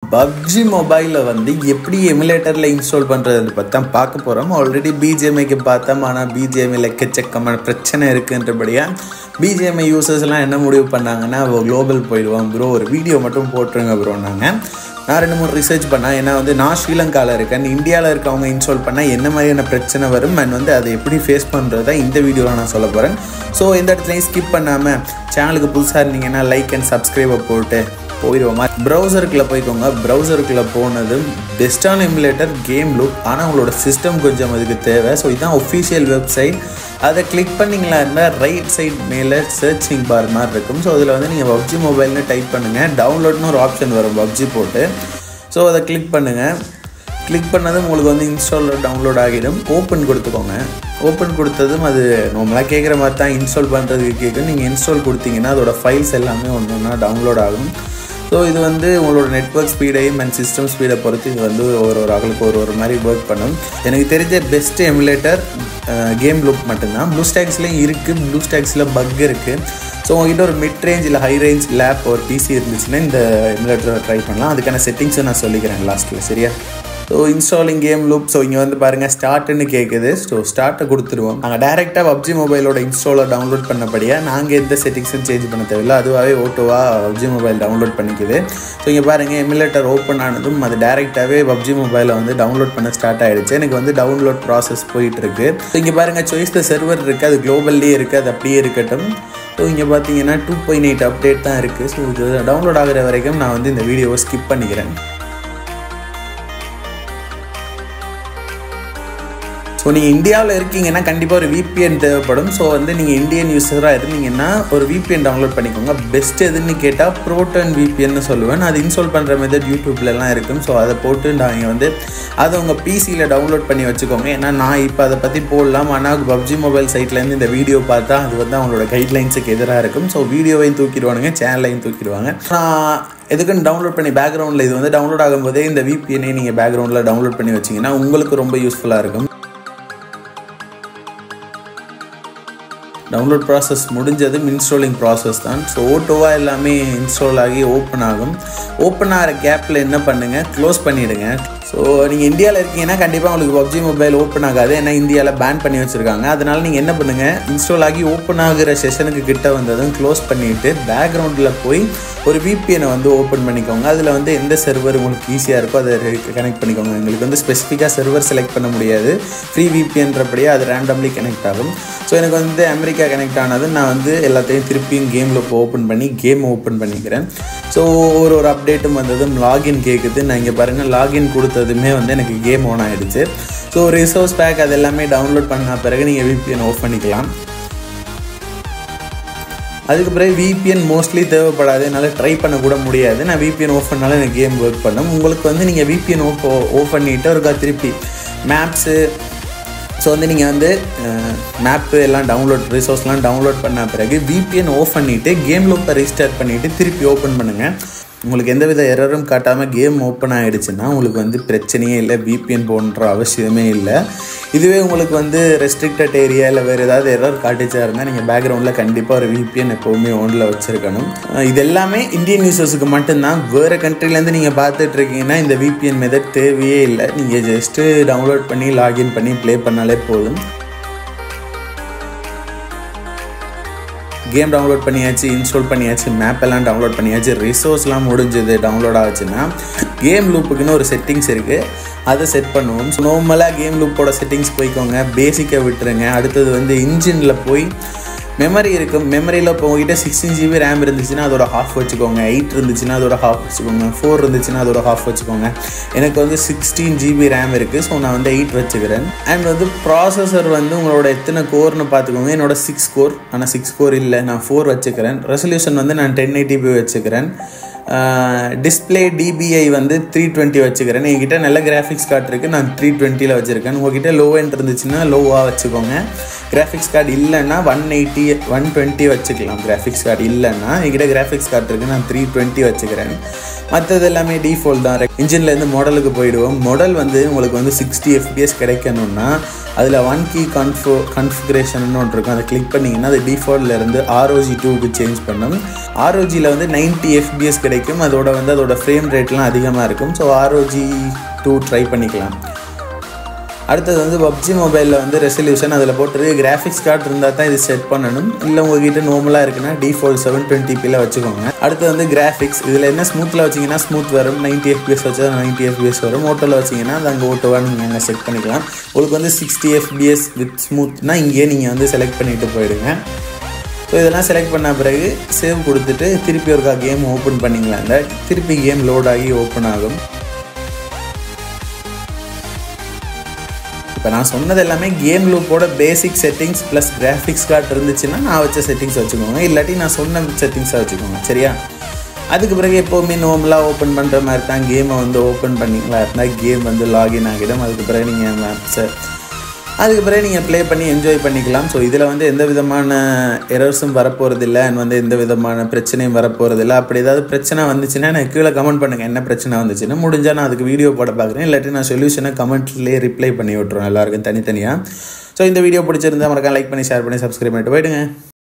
PUBG மொபைலில் வந்து எப்படி எமுலேட்டரில் இன்ஸ்டால் பண்ணுறது பற்றி தான் பார்க்க போகிறோம் ஆல்ரெடி பிஜிஎம்ஐக்கு பார்த்தோம் ஆனால் பிஜிஎம்ஐயில் எக்கச்சக்கமான பிரச்சனை இருக்குன்றபடியாக பிஜிஎம்ஐ யூசர்ஸ்லாம் என்ன முடிவு பண்ணாங்கன்னா குளோபல் போயிடுவோம் ப்ரோ ஒரு வீடியோ மட்டும் போட்டுருங்க ப்ரோ நாங்கள் நான் ரெண்டு மூணு ரிசர்ச் பண்ணேன் ஏன்னா வந்து நான் ஸ்ரீலங்காவில் இருக்கேன் இந்தியாவில் இருக்கவங்க இன்ஸ்டால் பண்ணால் என்ன மாதிரியான பிரச்சனை வரும் அண்ட் வந்து அதை எப்படி ஃபேஸ் பண்ணுறத இந்த வீடியோவில் நான் சொல்ல போகிறேன் ஸோ இந்த இடத்துலையும் ஸ்கிப் பண்ணாமல் சேனலுக்கு புதுசாக இருந்தீங்கன்னா லைக் அண்ட் சப்ஸ்கிரைபை போட்டு போயிடுவோமா ப்ரௌசருக்குள்ளே போய்க்கோங்க ப்ரௌசருக்குள்ளே போனது பெஸ்ட்டான எமுலேட்டர் கேம் லுக் ஆனால் உங்களோட சிஸ்டம் கொஞ்சம் அதுக்கு தேவை ஸோ இதுதான் ஒஃபிஷியல் வெப்சைட் அதை கிளிக் பண்ணிங்களா இருந்தால் ரைட் சைட் மேலே சர்ச்சிங் பார் மாதிரி இருக்கும் ஸோ அதில் வந்து நீங்கள் பப்ஜி மொபைல்னு டைப் பண்ணுங்கள் டவுன்லோட்னு ஒரு ஆப்ஷன் வரும் பப்ஜி போட்டு ஸோ அதை கிளிக் பண்ணுங்கள் கிளிக் பண்ணதும் உங்களுக்கு வந்து இன்ஸ்டாலர் டவுன்லோட் ஆகிடும் ஓப்பன் கொடுத்துக்கோங்க ஓப்பன் கொடுத்ததும் அது நார்மலாக கேட்குற மாதிரி தான் இன்ஸ்டால் பண்ணுறதுக்கு கேட்கும் நீங்கள் இன்ஸ்டால் கொடுத்தீங்கன்னா அதோட ஃபைல்ஸ் எல்லாமே ஒன்று ஒன்றா டவுன்லோட் ஆகும் ஸோ இது வந்து உங்களோட நெட்ஒர்க் ஸ்பீடையும் அண்ட் சிஸ்டம் ஸ்பீடை பொறுத்து இது வந்து ஒரு ஒரு ஆளுக்கு ஒரு ஒரு மாதிரி ஒர்க் பண்ணும் எனக்கு தெரிஞ்ச பெஸ்ட் எமுலேட்டர் கேம் லுக் மட்டும்தான் ப்ளூ ஸ்டாக்ஸ்லேயும் இருக்குது ப்ளூ ஸ்டாக்ஸில் பக் இருக்குது ஸோ உங்ககிட்ட ஒரு மிட் ரேஞ்ச் இல்லை ஹை ரேஞ்ச் லேப் ஒரு பிசி இருந்துச்சுன்னா இந்த எமுலேட்டரை ட்ரை பண்ணலாம் அதுக்கான செட்டிங்ஸும் நான் சொல்லிக்கிறேன் லாஸ்ட்டில் சரியா so installing GameLoop so இங்கே வந்து பாருங்கள் ஸ்டார்ட்னு கேட்குது ஸோ ஸ்டார்ட்டை கொடுத்துருவோம் நாங்கள் டேரெக்டாக பப்ஜி மொபைலோட இன்ஸ்டாலர் டவுன்லோட் பண்ணபடியாக நாங்கள் எந்த செட்டிங்ஸும் சேஞ்ச் பண்ண தேவையில்லை அதுவாகவே ஓட்டோவாக பப்ஜி மொபைல் டவுன்லோட் பண்ணிக்குது ஸோ இங்கே பாருங்கள் எமுலேட்டர் ஓப்பன் ஆனதும் அது டேரெக்டாகவே பப்ஜி மொபைலை வந்து டவுன்லோட் பண்ண ஸ்டார்ட் ஆகிடுச்சு எனக்கு வந்து டவுன்லோட் ப்ராசஸ் போயிட்டு இருக்கு ஸோ இங்கே பாருங்கள் சாய்ஸ் த சர்வர் இருக்குது அது குளோபல்லே இருக்குது அது அப்படியே இருக்கட்டும் ஸோ இங்கே பார்த்தீங்கன்னா டூ பாயிண்ட் எயிட் அப்டேட் தான் இருக்குது ஸோ இது டவுன்லோட் ஆகிற வரைக்கும் நான் வந்து இந்த வீடியோவை ஸ்கிப் பண்ணிக்கிறேன் ஸோ நீங்கள் இந்தியாவில் இருக்கீங்கன்னா கண்டிப்பாக ஒரு விபிஎன் தேவைப்படும் ஸோ வந்து நீங்கள் இந்தியன் யூஸராக இருந்தீங்கன்னா ஒரு விபிஎன் டவுன்லோட் பண்ணிக்கோங்க பெஸ்ட் எதுன்னு கேட்டால் ப்ரோட்டன் விபிஎன்னு சொல்லுவேன் அது இன்ஸ்டால் பண்ணுற மெத்தட் யூடியூப்லலாம் இருக்கும் ஸோ அதை போட்டு நீங்கள் வந்து அதை உங்கள் பிசியில் டவுன்லோட் பண்ணி வச்சுக்கோங்க ஏன்னா நான் இப்போ அதை பற்றி போடலாம் ஆனால் பப்ஜி மொபைல் சைட்லேருந்து இந்த வீடியோ பார்த்தா அது வந்து அவங்களோட கைட்லைன்ஸுக்கு எதிராக இருக்கும் ஸோ வீடியோவையும் தூக்கிடுவானுங்க சேனலையும் தூக்கிடுவாங்க நான் எதுக்குன்னு டவுன்லோட் பண்ணி பேக்ரவுண்டில் இது வந்து டவுன்லோட் ஆகும்போதே இந்த விபிஎனை நீங்கள் பேக்ரவுண்டில் டவுன்லோட் பண்ணி வச்சிங்கன்னா உங்களுக்கு ரொம்ப யூஸ்ஃபுல்லாக இருக்கும் டவுன்லோட் ப்ராசஸ் முடிஞ்சதும் இன்ஸ்டாலிங் ப்ராசஸ் தான் ஸோ ஓட்டோவாக எல்லாமே இன்ஸ்டால் ஆகி ஓப்பன் ஆகும் ஓப்பன் ஆகிற கேப்பில் என்ன பண்ணுங்கள் க்ளோஸ் பண்ணிவிடுங்க ஸோ நீங்கள் இந்தியாவில் இருக்கீங்கன்னா கண்டிப்பாக உங்களுக்கு பப்ஜி மொபைல் ஓப்பன் ஆகாது ஏன்னா இந்தியாவில் பேன் பண்ணி வச்சுருக்காங்க அதனால் நீங்கள் என்ன பண்ணுங்கள் இன்ஸ்டால் ஆகி ஓப்பன் ஆகிற செஷனுக்கு கிட்ட வந்ததும் க்ளோஸ் பண்ணிவிட்டு பேக்ரவுண்டில் போய் ஒரு விபிஎனை வந்து ஓப்பன் பண்ணிக்கோங்க அதில் வந்து எந்த சர்வர் உங்களுக்கு ஈஸியாக இருக்கோ அதை கனெக்ட் பண்ணிக்கோங்க எங்களுக்கு வந்து ஸ்பெசிஃபிக்காக சர்வர் செலக்ட் பண்ண முடியாது ஃப்ரீ விபிஎன்றபடியே அது ரேண்டம்லி கனெக்ட் ஆகும் ஸோ எனக்கு வந்து அமெரிக்கா கனெக்ட் ஆனது நான் வந்து எல்லாத்தையும் திருப்பியும் கேமில் இப்போ ஓப்பன் பண்ணி கேம் ஓப்பன் பண்ணிக்கிறேன் ஸோ ஒரு ஒரு அப்டேட்டும் வந்ததும் லாகின் கேட்குது நான் இங்கே பாருங்கள் லாகின் கொடுத்ததுமே வந்து எனக்கு கேம் ஓன் ஆகிடுச்சு ஸோ ரிசோர்ஸ் பேக் அது எல்லாமே டவுன்லோட் பண்ண பிறகு நீங்கள் விபிஎன் ஆஃப் பண்ணிக்கலாம் அதுக்கு பிறகு விபிஎன் மோஸ்ட்லி தேவைப்படாது என்னால் ட்ரை பண்ணக்கூட முடியாது நான் விபிஎன் ஓஃப் பண்ணாலும் எனக்கு கேம் ஒர்க் பண்ணும் உங்களுக்கு வந்து நீங்கள் விபிஎன் ஓப் ஓப் பண்ணிவிட்டு ஒருக்கா திருப்பி மேப்ஸு ஸோ வந்து நீங்கள் வந்து மேப்பு எல்லாம் டவுன்லோட் ரிசோர்ஸ்லாம் டவுன்லோட் பண்ண பிறகு விபிஎன் ஓஃப் பண்ணிவிட்டு கேம் லூப்பை ரீஸ்டார்ட் பண்ணிவிட்டு திருப்பி ஓப்பன் பண்ணுங்கள் உங்களுக்கு எந்தவித எரரும் காட்டாமல் கேம் ஓப்பன் ஆகிடுச்சுன்னா உங்களுக்கு வந்து பிரச்சனையே இல்லை விபிஎன் போன்ற அவசியமே இல்லை இதுவே உங்களுக்கு வந்து ரெஸ்ட்ரிக்டட் ஏரியா இல்லை வேறு ஏதாவது எரர் காட்டிச்சா இருந்தால் நீங்கள் பேக்ரவுண்டில் கண்டிப்பாக ஒரு விபிஎன் எப்போவுமே ஓனில் வச்சுருக்கணும் இது எல்லாமே இந்தியன் யூசர்ஸுக்கு மட்டும்தான் வேறு கண்ட்ரிலேருந்து நீங்கள் பார்த்துட்டு இருக்கீங்கன்னா இந்த விபிஎன் மெத்தட் தேவையே இல்லை நீங்கள் ஜஸ்ட்டு டவுன்லோட் பண்ணி லாகின் பண்ணி ப்ளே பண்ணாலே போதும் கேம் டவுன்லோட் பண்ணியாச்சு இன்ஸ்டால் பண்ணியாச்சு மேப் எல்லாம் டவுன்லோட் பண்ணியாச்சு ரிசோர்ஸ்லாம் முடிஞ்சது டவுன்லோட் ஆச்சுன்னா கேம் லூப்புக்குன்னு ஒரு செட்டிங்ஸ் இருக்குது அதை செட் பண்ணுவோம் ஸோ நார்மலாக கேம் லூப்போட செட்டிங்ஸ் போய்க்கோங்க பேசிக்கை விட்டுருங்க அடுத்தது வந்து இன்ஜினில் போய் மெமரி இருக்கும் மெமரியில் இப்போ உங்ககிட்ட சிக்ஸ்டீன் ஜிபி ரேம் இருந்துச்சுன்னா அதோட ஹாஃப் வச்சுக்கோங்க எயிட் இருந்துச்சுன்னா அதோட ஹாஃப் வச்சுக்கோங்க ஃபோர் இருந்துச்சுன்னா அதோட ஹாஃப் வச்சுக்கோங்க எனக்கு வந்து சிக்ஸ்டீன் ஜிபி ரேம் இருக்குது ஸோ நான் வந்து எயிட் வச்சுக்கிறேன் அண்ட் வந்து ப்ராசஸர் வந்து உங்களோட எத்தனை கோர்னு பார்த்துக்கோங்க என்னோட சிக்ஸ் கோர் ஆனால் சிக்ஸ் கோர் இல்லை நான் ஃபோர் வச்சுக்கிறேன் ரெசல்யூஷன் வந்து நான் டென் எயிட்டிபி வச்சுக்கிறேன் டிஸ்பிளே டிபிஐ வந்து த்ரீ டுவெண்ட்டி வச்சுக்கிறேன் என்கிட்ட நல்ல கிராஃபிக்ஸ் கார்டு இருக்குது நான் த்ரீ டுவெண்ட்டியில் வச்சுருக்கேன் உங்ககிட்ட லோ எண்ட் இருந்துச்சுன்னா லோவாக வச்சுக்கோங்க கிராஃபிக்ஸ் கார்டு இல்லைன்னா ஒன் எயிட்டி ஒன் டுவெண்ட்டி வச்சுக்கலாம் கிராஃபிக்ஸ் கார்டு இல்லைன்னா என்கிட்ட கிராஃபிக்ஸ் கார்டு இருக்குது நான் த்ரீ டுவெண்ட்டி வச்சுக்கிறேன் மற்றது எல்லாமே டிஃபால்ட் தான் இன்ஜின்லேருந்து மாடலுக்கு போயிடுவோம் மாடல் வந்து உங்களுக்கு வந்து சிக்ஸ்டி எஃபிஎஸ் கிடைக்கணும்னா அதில் ஒன் கீ கன்ஃபோ கன்ஃபிகரேஷன் ஒன்று இருக்கும் அதை கிளிக் பண்ணிங்கன்னா அது டிஃபால்ட்லேருந்து ஆர்ஓஜி டூக்கு சேஞ்ச் பண்ணும் ஆர்ஓஜியில் வந்து நைன்ட்டி எஃபிஎஸ் கிடைக்கும் அதோட வந்து அதோட ஃப்ரேம் ரேட்லாம் அதிகமாக இருக்கும் ஸோ ஆர்ஓஜி டூ ட்ரை பண்ணிக்கலாம் அடுத்தது வந்து பப்ஜி மொபைலில் வந்து ரெசல்யூஷன் அதில் போட்டுருக்கு கிராஃபிக்ஸ் கார்டு இருந்தால் தான் இது செட் பண்ணணும் இல்லை உங்ககிட்ட நார்மலாக இருக்குன்னா டிஃபால்ட் செவன் டுவெண்ட்டி வச்சுக்கோங்க அடுத்து வந்து கிராஃபிக்ஸ் இதில் என்ன ஸ்மூத்தில் வச்சிங்கன்னா ஸ்மூத் வரும் நைன்ட்டி எஃபிஎஸ் வச்சா நைன்ட்டி எஃபிஎஸ் வரும் ஓட்டோவில் வச்சிங்கன்னா அது அங்கே ஓட்டோவாக நீங்கள் அங்கே செட் பண்ணிக்கலாம் உங்களுக்கு வந்து சிக்ஸ்டி எஃபிஎஸ் வித் ஸ்மூத்னா இங்கேயே நீங்கள் வந்து செலக்ட் பண்ணிட்டு போயிடுங்க ஸோ இதெல்லாம் செலக்ட் பண்ண பிறகு சேவ் கொடுத்துட்டு திருப்பி ஒருக்கா கேம் ஓப்பன் பண்ணிங்களாங்க திருப்பி கேம் லோட் ஆகி ஓப்பன் ஆகும் இப்போ நான் சொன்னது எல்லாமே கேம் லூப்போட basic settings plus graphics card இருந்துச்சுன்னா நான் வச்ச செட்டிங்ஸ் வச்சுக்கோங்க இல்லாட்டி நான் சொன்ன செட்டிங்ஸை வச்சுக்கோங்க சரியா அதுக்கு பிறகு எப்போவுமே நார்மலாக ஓப்பன் பண்ணுற மாதிரி தான் கேமை வந்து ஓப்பன் பண்ணிங்களா இருந்தால் கேம் வந்து லாகின் ஆகிடும் அதுக்கு பிறகு நீங்கள் மேப்ஸை அதுக்கு பிறகு நீங்கள் ப்ளே பண்ணி என்ஜாய் பண்ணிக்கலாம் ஸோ இதில் வந்து எந்த விதமான எரர்ஸும் வரப்போகிறதில்ல அண்ட் வந்து எந்த விதமான பிரச்சனையும் வரப்போகிறதில்ல அப்படி ஏதாவது பிரச்சனை வந்துச்சுன்னா எனக்கு கீழே கமெண்ட் பண்ணுங்கள் என்ன பிரச்சனை வந்துச்சுன்னு முடிஞ்சால் நான் அதுக்கு வீடியோ போட பார்க்குறேன் இல்லாட்டி நான் சொல்யூஷனை கமெண்ட்லேயே ரிப்ளை பண்ணி விட்ருவேன் எல்லாருக்கும் தனித்தனியாக ஸோ இந்த வீடியோ பிடிச்சிருந்தா மறக்காம லைக் பண்ணி ஷேர் பண்ணி சப்ஸ்கிரைப் பண்ணிட்டு போயிடுங்க